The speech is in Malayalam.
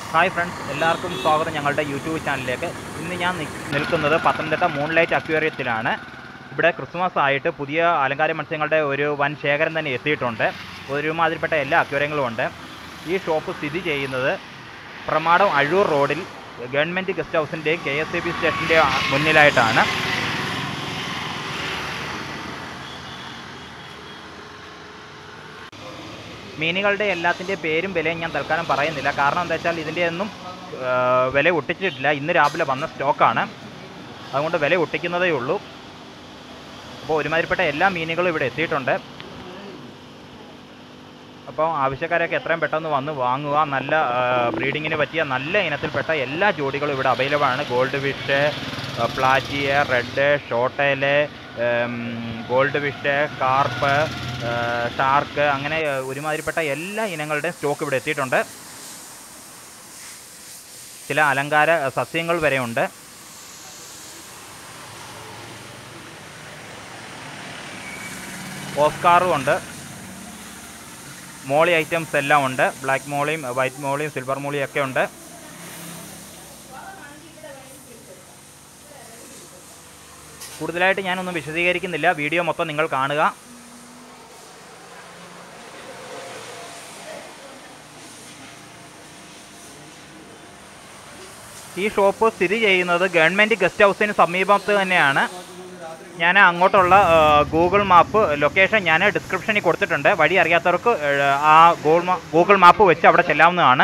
ഹായ് ഫ്രണ്ട്സ് എല്ലാവർക്കും സ്വാഗതം ഞങ്ങളുടെ യൂട്യൂബ് ചാനലിലേക്ക് ഇന്ന് ഞാൻ നി- നിൽക്കുന്നത് പത്തനംതിട്ട മൂൺലൈറ്റ് അക്വേറിയത്തിലാണ് ഇവിടെ ക്രിസ്മസ് ആയിട്ട് പുതിയ അലങ്കാര മത്സ്യങ്ങളുടെ ഒരു വൻ ശേഖരം തന്നെ എത്തിയിട്ടുണ്ട് ഒരുമാതിരിപ്പെട്ട എല്ലാ അക്വേറിയങ്ങളും ഉണ്ട് ഈ ഷോപ്പ് സ്ഥിതി ചെയ്യുന്നത് പ്രമാടം അഴൂർ റോഡിൽ ഗവൺമെൻറ് ഗസ്റ്റ് ഹൗസിൻ്റെയും കെ എസ് ഇ ബി സ്റ്റേഷൻ്റെയും മുന്നിലായിട്ടാണ് മീനുകളുടെ എല്ലാത്തിൻ്റെയും പേരും വിലയും ഞാൻ തൽക്കാലം പറയുന്നില്ല കാരണം എന്താ വെച്ചാൽ ഇതിൻ്റെ ഒന്നും ആ, വില ഒട്ടിച്ചിട്ടില്ല ഇന്ന് രാവിലെ വന്ന സ്റ്റോക്കാണ് അതുകൊണ്ട് വില ഒട്ടിക്കുന്നതേ ഉള്ളൂ അപ്പോൾ ഒരുമാതിരിപ്പെട്ട എല്ലാ മീനുകളും ഇവിടെ എത്തിയിട്ടുണ്ട് അപ്പോൾ ആവശ്യക്കാരൊക്കെ എത്രയും പെട്ടെന്ന് വന്ന് വാങ്ങുക നല്ല ബ്രീഡിങ്ങിന് പറ്റിയ നല്ല ഇനത്തിൽപ്പെട്ട എല്ലാ ജോഡികളും ഇവിടെ അവൈലബിൾ ആണ് ഗോൾഡ് ഫിഷ് പ്ലാറ്റിയ റെഡ് ഷോട്ടേല് ഗോൾഡ് ഫിഷ് കാർപ്പ് ഷാർക്ക് അങ്ങനെ ആ, ഒരുമാതിരിപ്പെട്ട എല്ലാ ഇനങ്ങളുടെയും സ്റ്റോക്ക് ഇവിടെ എത്തിയിട്ടുണ്ട് ചില അലങ്കാര സസ്യങ്ങൾ വരെ ഉണ്ട് ഓസ്കാറും ഉണ്ട് മോളി ഐറ്റംസ് എല്ലാം ഉണ്ട് ബ്ലാക്ക് മോളിയും വൈറ്റ് മോളിയും സിൽവർ മോളിയും ഒക്കെ ഉണ്ട് കൂടുതലായിട്ട് ഞാനൊന്നും വിശദീകരിക്കുന്നില്ല വീഡിയോ മൊത്തം നിങ്ങൾ കാണുക ഈ ഷോപ്പ് സ്ഥിതി ചെയ്യുന്നത് ഗവൺമെൻറ് ഗസ്റ്റ് ഹൗസിന് സമീപത്ത് തന്നെയാണ് ഞാൻ അങ്ങോട്ടുള്ള ആ, ഗൂഗിൾ മാപ്പ് ലൊക്കേഷൻ ഞാൻ ഡിസ്ക്രിപ്ഷനിൽ കൊടുത്തിട്ടുണ്ട് വഴി അറിയാത്തവർക്ക് ഏ, ആ ഗൂഗിൾ മാ- ഗൂഗിൾ മാപ്പ് വെച്ച് അവിടെ ചെല്ലാവുന്നതാണ്